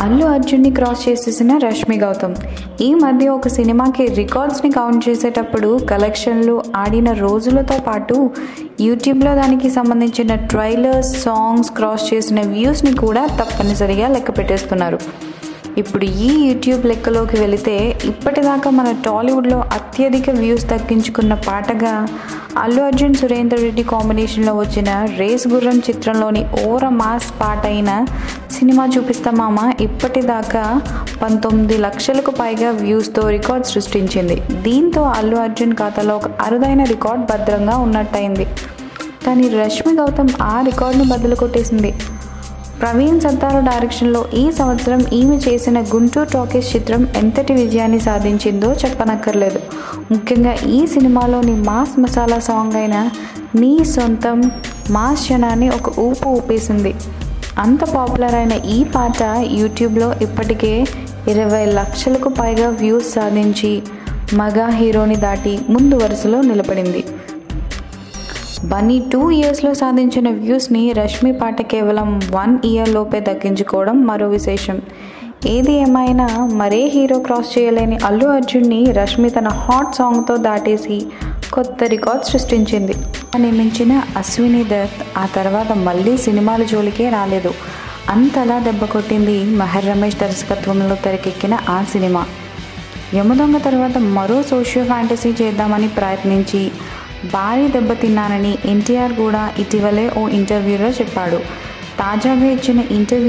అల్లు అర్జున్ని క్రాస్ చేసేసిన రష్మి గౌతమ్ ఈ మధ్య ఒక సినిమాకి రికార్డ్స్ని కౌంట్ చేసేటప్పుడు కలెక్షన్లు ఆడిన రోజులతో పాటు యూట్యూబ్లో దానికి సంబంధించిన ట్రైలర్స్ సాంగ్స్ క్రాస్ చేసిన వ్యూస్ని కూడా తప్పనిసరిగా లెక్క పెట్టేస్తున్నారు ఇప్పుడు ఈ యూట్యూబ్ లెక్కలోకి వెళితే ఇప్పటిదాకా మన టాలీవుడ్లో అత్యధిక వ్యూస్ దక్కించుకున్న పాటగా అల్లు అర్జున్ సురేందర్ రెడ్డి కాంబినేషన్లో వచ్చిన రేస్ గుర్రం చిత్రంలోని ఓర మాస్ పాట అయిన సినిమా చూపిస్తామామ ఇప్పటిదాకా పంతొమ్మిది లక్షలకు పైగా వ్యూస్తో రికార్డ్ సృష్టించింది దీంతో అల్లు అర్జున్ ఖాతాలో ఒక అరుదైన రికార్డ్ భద్రంగా ఉన్నట్టయింది కానీ రష్మి గౌతమ్ ఆ రికార్డును బదులు కొట్టేసింది ప్రవీణ్ సత్తారు డైరెక్షన్లో ఈ సంవత్సరం ఈమె చేసిన గుంటూరు టాకీస్ చిత్రం ఎంతటి విజయాన్ని సాధించిందో చెప్పనక్కర్లేదు ముఖ్యంగా ఈ సినిమాలోని మాస్ మసాలా సాంగ్ అయిన నీ సొంతం మాస్ జనాన్ని ఒక ఊపు ఊపేసింది అంత పాపులర్ అయిన ఈ పాట యూట్యూబ్లో ఇప్పటికే ఇరవై లక్షలకు పైగా వ్యూస్ సాధించి మగా హీరోని దాటి ముందు వరుసలో నిలబడింది బన్నీ టూ ఇయర్స్లో సాధించిన వ్యూస్ని రష్మి పాట కేవలం వన్ ఇయర్ లోపే దక్కించుకోవడం మరో విశేషం ఏది ఏమైనా మరే హీరో క్రాస్ చేయలేని అల్లు అర్జున్ని రష్మి తన హాట్ సాంగ్తో దాటేసి కొత్త రికార్డ్ సృష్టించింది నియమించిన అశ్విని దత్ ఆ తర్వాత మళ్ళీ సినిమాల జోలికే రాలేదు అంతలా దెబ్బ కొట్టింది మహర్ రమేష్ దర్శకత్వంలో తెరకెక్కిన ఆ సినిమా యమదొంగ తర్వాత మరో సోషియో ఫ్యాంటసీ చేద్దామని ప్రయత్నించి భారీ దెబ్బతిన్నానని ఎన్టీఆర్ కూడా ఇటీవలే ఓ ఇంటర్వ్యూలో చెప్పాడు తాజాగా ఇచ్చిన ఇంటర్వ్యూ